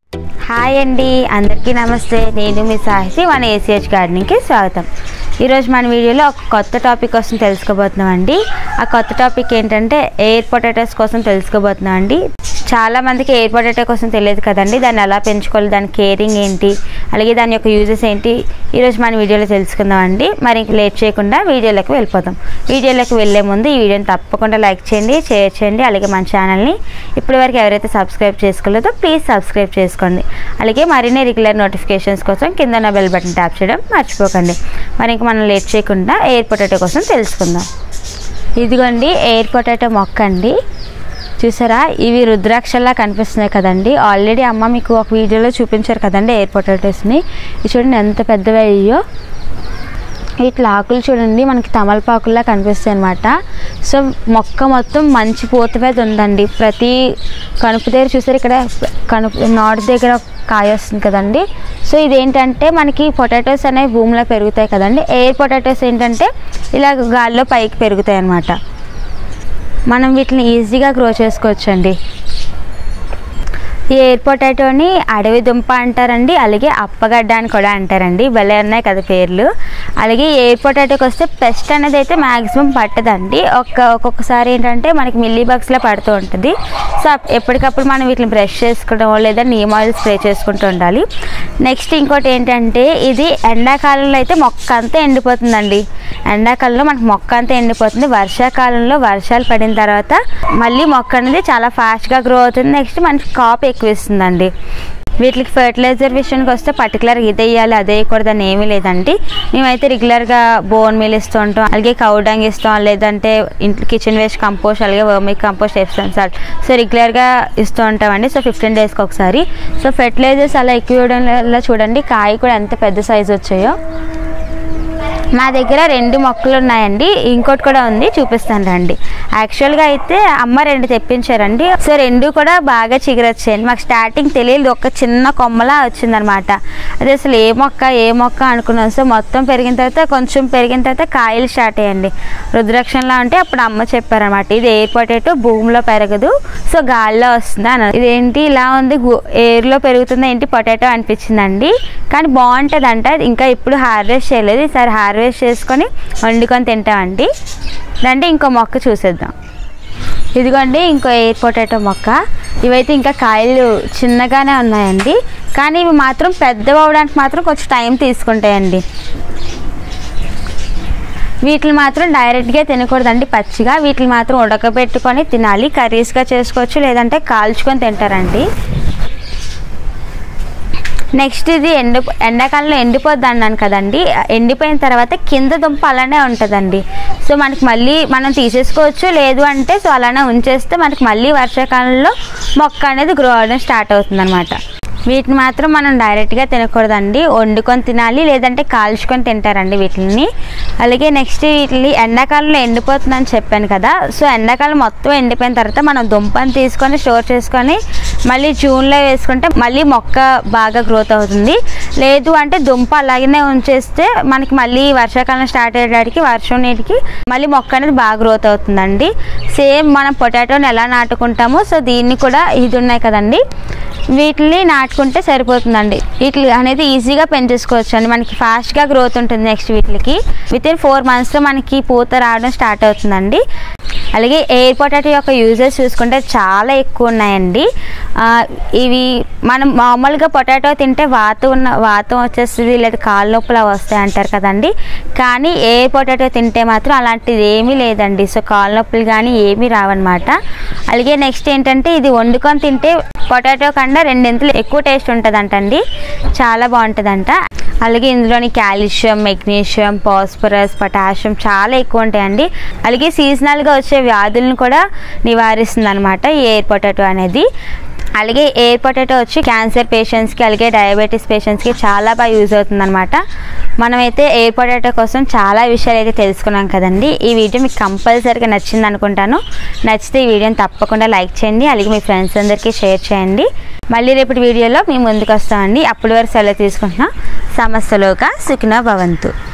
hi అండి అందరికీ నమస్తే నేను మీ సాహితి మన ఏసీహెచ్ గార్డెనింగ్కి స్వాగతం ఈరోజు మన వీడియోలో ఒక కొత్త టాపిక్ కోసం తెలుసుకోబోతున్నాం అండి ఆ కొత్త టాపిక్ ఏంటంటే ఎయిర్ పొటాటోస్ కోసం తెలుసుకోబోతున్నాం అండి చాలా మందికి ఎయిర్ పొటాటో కోసం తెలియదు కదండి దాన్ని ఎలా పెంచుకోవాలి దాని కేరింగ్ ఏంటి అలాగే దాని యొక్క యూజెస్ ఏంటి ఈరోజు మన వీడియోలో తెలుసుకుందాం అండి మరి ఇంక లేట్ చేయకుండా వీడియోలోకి వెళ్ళిపోదాం వీడియోలోకి వెళ్ళే ముందు ఈ వీడియోని తప్పకుండా లైక్ చేయండి షేర్ చేయండి అలాగే మన ఛానల్ని ఇప్పటివరకు ఎవరైతే సబ్స్క్రైబ్ చేసుకోలేదో ప్లీజ్ సబ్స్క్రైబ్ చేసుకోండి అలాగే మరిన్ని రెగ్యులర్ నోటిఫికేషన్స్ కోసం కింద ఉన్న బెల్ బటన్ ట్యాప్ చేయడం మర్చిపోకండి మరి ఇంక మనం లేట్ చేయకుండా ఎయిర్ పొటాటో కోసం తెలుసుకుందాం ఇదిగోండి ఎయిర్ పొటాటో మొక్క అండి చూసారా ఇవి రుద్రాక్షలా కనిపిస్తున్నాయి కదండి ఆల్రెడీ అమ్మ మీకు ఒక వీడియోలో చూపించారు కదండి ఎయిర్ పొటాటోస్ని ఇది చూడండి ఎంత పెద్దవి అయ్యో ఇట్లా ఆకులు చూడండి మనకి తమలపాకుల్లా కనిపిస్తాయి అనమాట సో మొక్క మొత్తం మంచి పూత మీద ఉందండి ప్రతి కనుపు దగ్గర చూసారు ఇక్కడ కనుపు నాటు దగ్గర కాయ వస్తుంది కదండి సో ఇదేంటంటే మనకి పొటాటోస్ అనేవి భూమిలో పెరుగుతాయి కదండి ఎయిర్ పొటాటోస్ ఏంటంటే ఇలా గాల్లో పైకి పెరుగుతాయి అన్నమాట మనం వీటిని ఈజీగా గ్రో చేసుకోవచ్చండి ఈ ఎయిర్ పొటాటోని అడవి దుంప అంటారండి అలాగే అప్పగడ్డ అని కూడా అంటారండి భలే ఉన్నాయి కదా పేర్లు అలాగే ఈ ఎయిర్ పొటాటోకి వస్తే పెస్ట్ అనేది అయితే మ్యాక్సిమం పట్టదండి ఒక్క ఒక్కొక్కసారి ఏంటంటే మనకి మిల్లీ బగ్స్లో పడుతూ ఉంటుంది సో అప్- ఎప్పటికప్పుడు మనం వీటిని బ్రష్ చేసుకోవడం లేదా నీమ్ ఆయిల్ స్ప్రే చేసుకుంటూ ఉండాలి నెక్స్ట్ ఇంకోటి ఏంటంటే ఇది ఎండాకాలంలో అయితే మొక్క అంతా ఎండిపోతుందండి ఎండాకాలంలో మనకు మొక్క అంతా ఎండిపోతుంది వర్షాకాలంలో వర్షాలు పడిన తర్వాత మళ్ళీ మొక్క అనేది చాలా ఫాస్ట్గా గ్రో అవుతుంది నెక్స్ట్ మనకి కాపు ఎక్కువ ఇస్తుందండి వీటికి ఫర్టిలైజర్ విషయానికి వస్తే పర్టికులర్ ఇది వేయాలి అదే వేయకూడదని ఏమీ లేదండి మేమైతే రెగ్యులర్గా బోన్ మీల్ ఇస్తూ ఉంటాం అలాగే కౌడంగ్ ఇస్తాం లేదంటే ఇంట్లో కిచెన్ వేస్ట్ కంపోస్ట్ అలాగే vermicompost Epsom salt so రెగ్యులర్గా ఇస్తూ ఉంటామండి సో ఫిఫ్టీన్ డేస్కి ఒకసారి సో ఫెర్టిలైజర్స్ అలా ఎక్కువ ఇవ్వడం వల్ల చూడండి కాయ కూడా ఎంత పెద్ద సైజు వచ్చాయో మా దగ్గర రెండు మొక్కలు ఉన్నాయండి ఇంకోటి కూడా ఉంది చూపిస్తాను రండి యాక్చువల్గా అయితే అమ్మ రెండు తెప్పించారండి సో రెండు కూడా బాగా చిగురొచ్చాయండి మాకు స్టార్టింగ్ తెలియదు ఒక చిన్న కొమ్మలా వచ్చిందనమాట అది అసలు ఏ మొక్క ఏ మొక్క అనుకున్నాం సో మొత్తం పెరిగిన తర్వాత కొంచెం పెరిగిన తర్వాత కాయలు స్టార్ట్ అయ్యండి రుద్రాక్షంలా ఉంటే అప్పుడు అమ్మ చెప్పారనమాట ఇది ఎయిర్ పొటాటో భూమిలో పెరగదు సో గాల్లో వస్తుంది అన్నారు ఇదేంటి ఇలా ఉంది గు- ఎయిర్లో పెరుగుతుంది ఏంటి పొటాటో అనిపించిందండి కానీ బాగుంటుందంట ఇంకా ఇప్పుడు హార్వెస్ట్ చేయలేదు ఈసారి హార్వెస్ట్ చేసుకొని వండుకొని తింటామండి రండి ఇంకో మొక్క చూసేద్దాం ఇదిగోండి ఇంకో ఎయిర్ పొటాటో మొక్క ఇవైతే ఇంకా కాయలు చిన్నగానే ఉన్నాయండి కానీ ఇవి మాత్రం పెద్దవి అవడానికి మాత్రం కొంచెం టైం తీసుకుంటాయండి వీటిని మాత్రం డైరెక్ట్గా తినకూడదండి పచ్చిగా వీటిని మాత్రం ఉడకబెట్టుకొని తినాలి కర్రీస్గా చేసుకోవచ్చు లేదంటే కాల్చుకొని తింటారండి నెక్స్ట్ ఇది ఎండు ఎండాకాలంలో ఎండిపోద్ది అన్నాను కదండి ఎండిపోయిన తర్వాత కింద దుంప అలానే ఉంటుందండి సో మనకి మళ్ళీ మనం తీసేసుకోవచ్చు లేదు అంటే సో అలానే ఉంచేస్తే మనకి మళ్ళీ వర్షాకాలంలో మొక్క అనేది గ్రో అవడం స్టార్ట్ అవుతుంది అనమాట వీటిని మాత్రం మనం డైరెక్ట్గా తినకూడదండి వండుకొని తినాలి లేదంటే కాల్చుకొని తింటారండి వీటిని అలాగే నెక్స్ట్ వీటిని ఎండాకాలంలో ఎండిపోతుందని చెప్పాను కదా సో ఎండాకాలం మొత్తం ఎండిపోయిన తర్వాత మనం దుంపని తీసుకొని స్టోర్ చేసుకొని మళ్ళీ జూన్లో వేసుకుంటే మళ్ళీ మొక్క బాగా గ్రోత్ అవుతుంది లేదు అంటే దుంప అలాగనే ఉంచేస్తే మనకి మళ్ళీ వర్షాకాలం స్టార్ట్ అయ్యేటికి వర్షం నీటికి మళ్ళీ మొక్క అనేది బాగా గ్రోత్ అవుతుందండి సేమ్ మనం పొటాటోని ఎలా నాటుకుంటామో సో దీన్ని కూడా ఇది ఉన్నాయి కదండి వీటిని నాటుకుంటే సరిపోతుందండి వీటి అనేది ఈజీగా పెంచేసుకోవచ్చు అండి మనకి ఫాస్ట్గా గ్రోత్ ఉంటుంది నెక్స్ట్ వీటికి విత్ ఇన్ ఫోర్ మంత్స్లో మనకి పూత రావడం స్టార్ట్ అవుతుందండి అలాగే ఎయిర్ పొటాటో యొక్క యూజెస్ చూసుకుంటే చాలా ఎక్కువ ఉన్నాయండి ఆ, ఇవి మనం మామూలుగా పొటాటో తింటే వాతం ఉన్న వాతం వచ్చేస్తుంది లేదా కాళ్ళ నొప్పులు అవి వస్తాయి అంటారు కదండి కానీ ఎయిర్ పొటాటో తింటే మాత్రం అలాంటిది ఏమీ లేదండి సో కాళ్ళ నొప్పులు కానీ ఏమీ రావన్నమాట అలాగే నెక్స్ట్ ఏంటంటే ఇది వండుకొని తింటే పొటాటో కన్నా రెండింతలు ఎక్కువ టేస్ట్ ఉంటుందంటండి చాలా బాగుంటుందంట అలాగే ఇందులోని కాల్షియం మెగ్నీషియం పాస్పరస్ పొటాషియం చాలా ఎక్కువ ఉంటాయండి అలాగే సీజనల్గా వచ్చే వ్యాధులను కూడా నివారిస్తుంది అనమాట ఈ ఎయిర్ పొటాటో అనేది అలాగే ఎయిర్ పొటాటో వచ్చి క్యాన్సర్ పేషెంట్స్కి అలాగే డయాబెటీస్ పేషెంట్స్కి చాలా బాగా యూజ్ అవుతుంది అనమాట మనమైతే ఎయిర్ పొటాటో కోసం చాలా విషయాలు అయితే తెలుసుకున్నాం కదండి ఈ వీడియో మీకు కంపల్సరీగా నచ్చింది అనుకుంటాను నచ్చితే ఈ వీడియోని తప్పకుండా లైక్ చేయండి అలాగే మీ ఫ్రెండ్స్ అందరికీ షేర్ చేయండి మళ్ళీ రేపటి వీడియోలో మేము ముందుకు వస్తామండి అప్పటి వరకు సెలవు తీసుకుంటున్నాం సమస్యలోక సుఖిన భవంతు